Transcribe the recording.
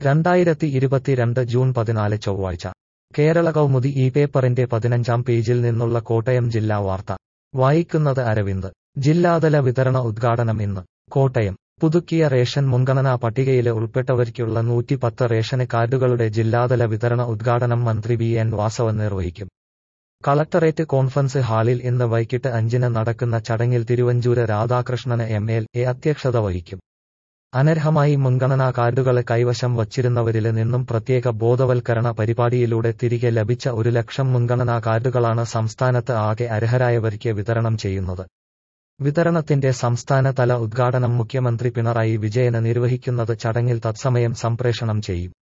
രണ്ടായിരത്തി ഇരുപത്തിരണ്ട് ജൂൺ പതിനാല് ചൊവ്വാഴ്ച കേരള കൗമുദി ഈ പേപ്പറിന്റെ പതിനഞ്ചാം പേജിൽ നിന്നുള്ള കോട്ടയം ജില്ലാ വാർത്ത വായിക്കുന്നത് അരവിന്ദ് ജില്ലാതല വിതരണ ഉദ്ഘാടനം ഇന്ന് കോട്ടയം പുതുക്കിയ റേഷൻ മുൻഗണനാ പട്ടികയില് ഉൾപ്പെട്ടവർക്കുള്ള നൂറ്റിപ്പത്ത് റേഷന് കാർഡുകളുടെ ജില്ലാതല വിതരണ ഉദ്ഘാടനം മന്ത്രി വി എൻ വാസവൻ നിർവഹിക്കും കളക്ടറേറ്റ് കോൺഫറൻസ് ഹാളിൽ ഇന്ന് വൈകിട്ട് അഞ്ചിന് നടക്കുന്ന ചടങ്ങിൽ Thiruvanchoor Radhakrishnan M L A അധ്യക്ഷത വഹിക്കും അനർഹമായി മുൻഗണനാ കാർഡുകള് കൈവശം വച്ചിരുന്നവരില് നിന്നും പ്രത്യേക ബോധവൽക്കരണ പരിപാടിയിലൂടെ തിരികെ ലഭിച്ച ഒരു ലക്ഷം മുൻഗണനാ കാർഡുകളാണ് സംസ്ഥാനത്ത് ആകെ അർഹരായവർക്ക് വിതരണം ചെയ്യുന്നത് വിതരണത്തിന്റെ സംസ്ഥാനതല ഉദ്ഘാടനം മുഖ്യമന്ത്രി പിണറായി വിജയന് നിർവഹിക്കുന്നത് ചടങ്ങിൽ തത്സമയം സംപ്രേഷണം ചെയ്യും